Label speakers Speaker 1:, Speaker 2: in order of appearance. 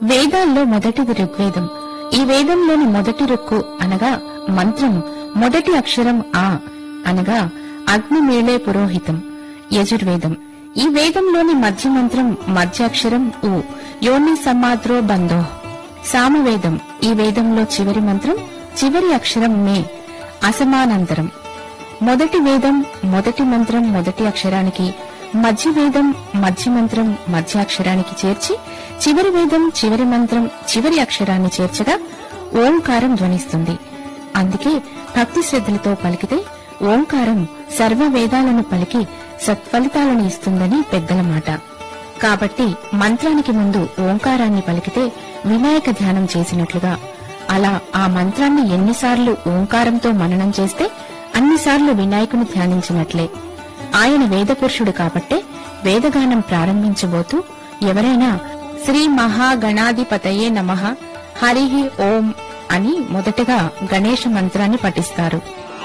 Speaker 1: వేదాల్లో మొదటిది ఋగ్వేదం ఈ వేదంలోని మొదటి రుక్కు అనగా మంత్రం మొదటి అక్షరం ఆ అనగా అగ్నిమేళే పురోహితం యజుర్వేదం ఈ వేదంలోని మధ్య మంత్రం మధ్యాక్షరం ఉ యోని సమాద్రో బంధో సామవేదం ఈ వేదంలో చివరి మంత్రం చివరి అక్షరం మే అసమానంతరం మొదటి వేదం మొదటి మంత్రం మొదటి అక్షరానికి మధ్య వేదం మధ్య మంత్రం మధ్య అక్షరానికి చేర్చి చివరి వేదం చివరి మంత్రం చివరి అక్షరాన్ని చేర్చగా ఓంకారం ధ్వనిస్తుంది అందుకే భక్తి శ్రద్ధలతో పలికితే ఓంకారం సర్వ వేదాలను పలికి సత్ఫలితాలను ఇస్తుందని పెద్దల మాట కాబట్టి మంత్రానికి ముందు ఓంకారాన్ని పలికితే వినాయక ధ్యానం చేసినట్లుగా అలా ఆ మంత్రాన్ని ఎన్నిసార్లు ఓంకారంతో మననం చేస్తే అన్నిసార్లు వినాయకుని ధ్యానించినట్లే ఆయన వేదపురుషుడు కాబట్టే వేదగానం ప్రారంభించబోతూ ఎవరైనా శ్రీ మహాగణాధిపతయే నమః హరిహి ఓం అని మొదటగా గణేష మంత్రాన్ని పఠిస్తారు